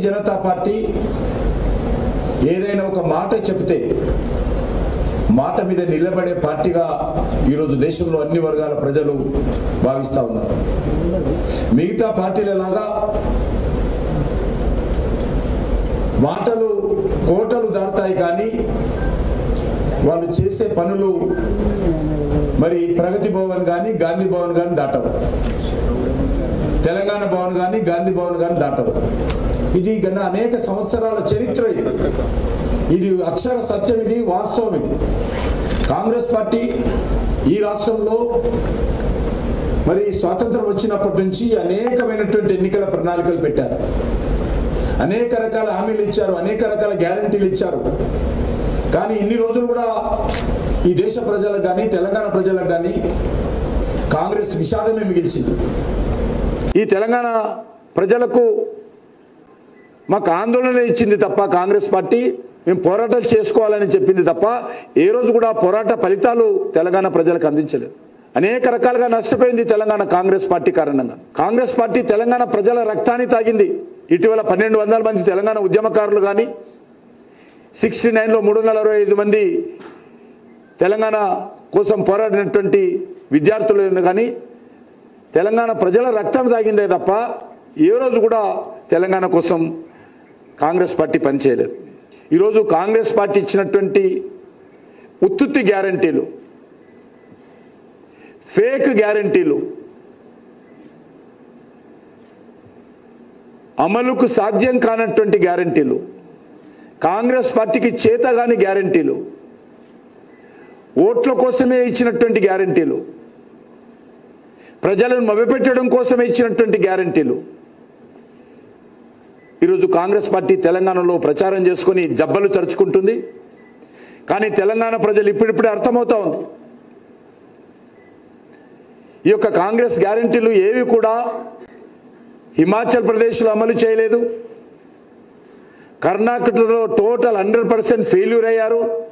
Janata party ఏదైనా ఒక మాట చెబితే మాట మీద నిలబడే పార్టీగా ఈరోజు దేశంలో అన్ని వర్గాల ప్రజలు భావిస్తూ ఉన్నారు మిగతా పార్టీలలాగా మాటలు కోటలు దాటుతాయి కానీ వాళ్ళు చేసే పనులు మరి ప్రగతి భవన్ కానీ గాంధీ భవన్ కానీ దాటవు తెలంగాణ భవన్ కానీ గాంధీ భవన్ కానీ దాటవు ఇది గత అనేక సంవత్సరాల చరిత్ర ఇది ఇది అక్షర సత్యం ఇది వాస్తవం ఇది కాంగ్రెస్ పార్టీ ఈ రాష్ట్రంలో మరి స్వాతంత్రం వచ్చినప్పటి నుంచి అనేకమైనటువంటి ఎన్నికల ప్రణాళికలు పెట్టారు అనేక రకాల హామీలు ఇచ్చారు అనేక రకాల గ్యారంటీలు ఇచ్చారు కానీ ఇన్ని రోజులు కూడా ఈ దేశ ప్రజలకు కానీ తెలంగాణ ప్రజలకు కానీ కాంగ్రెస్ విషాదమే మిగిల్చింది ఈ తెలంగాణ ప్రజలకు మాకు ఆందోళన ఇచ్చింది తప్ప కాంగ్రెస్ పార్టీ మేము పోరాటాలు చేసుకోవాలని చెప్పింది తప్ప ఏ రోజు కూడా పోరాట ఫలితాలు తెలంగాణ ప్రజలకు అందించలేదు అనేక రకాలుగా నష్టపోయింది తెలంగాణ కాంగ్రెస్ పార్టీ కారణంగా కాంగ్రెస్ పార్టీ తెలంగాణ ప్రజల రక్తాన్ని తాగింది ఇటీవల పన్నెండు వందల మంది తెలంగాణ ఉద్యమకారులు కానీ సిక్స్టీ నైన్లో మూడు వందల అరవై ఐదు మంది తెలంగాణ కోసం పోరాడినటువంటి విద్యార్థులు కానీ తెలంగాణ ప్రజల రక్తం తాగిందే తప్ప ఏ రోజు కూడా తెలంగాణ కోసం కాంగ్రెస్ పార్టీ పనిచేయలేదు ఈరోజు కాంగ్రెస్ పార్టీ ఇచ్చినటువంటి ఉత్తుత్తి గ్యారంటీలు ఫేక్ గ్యారంటీలు అమలుకు సాధ్యం కానటువంటి గ్యారంటీలు కాంగ్రెస్ పార్టీకి చేతగాని గ్యారంటీలు ఓట్ల కోసమే ఇచ్చినటువంటి గ్యారంటీలు ప్రజలను మభ్యపెట్టడం కోసమే ఇచ్చినటువంటి గ్యారంటీలు ఈరోజు కాంగ్రెస్ పార్టీ తెలంగాణలో ప్రచారం చేసుకొని జబ్బలు తరుచుకుంటుంది కానీ తెలంగాణ ప్రజలు ఇప్పుడిప్పుడే అర్థమవుతా ఉంది ఈ యొక్క కాంగ్రెస్ గ్యారంటీలు ఏవి కూడా హిమాచల్ ప్రదేశ్లో అమలు చేయలేదు కర్ణాటకలో టోటల్ హండ్రెడ్ పర్సెంట్ ఫెయిల్యూర్ అయ్యారు